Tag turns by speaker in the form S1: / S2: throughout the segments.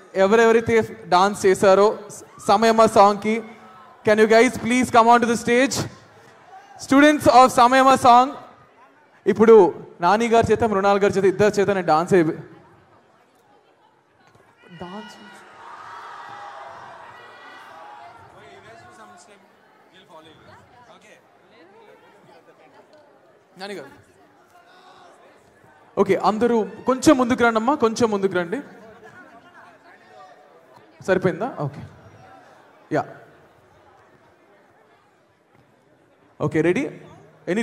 S1: ఎవరెవరైతే డాన్స్ చేశారో సమయమ సాంగ్కి can you guys please come on to the stage students of సమయమ సాంగ్ ఇప్పుడు నాని గారి చేత మృణాల్ గారి చేత ఇద్దరు చేత నేను డాన్స్ డాన్స్ నాని గారు ఓకే అందరూ కొంచెం ముందుకు రండి అమ్మా కొంచెం ముందుకు రండి సరిపోయిందా okay yeah okay ready any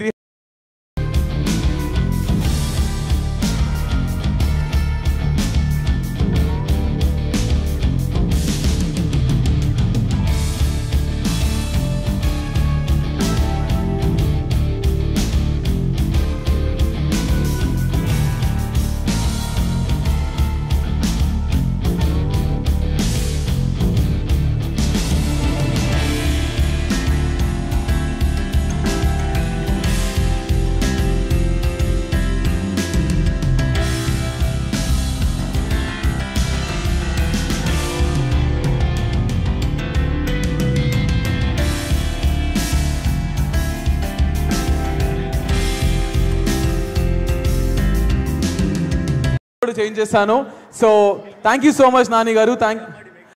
S1: change చేశాను so thank you so much Nani గారు థ్యాంక్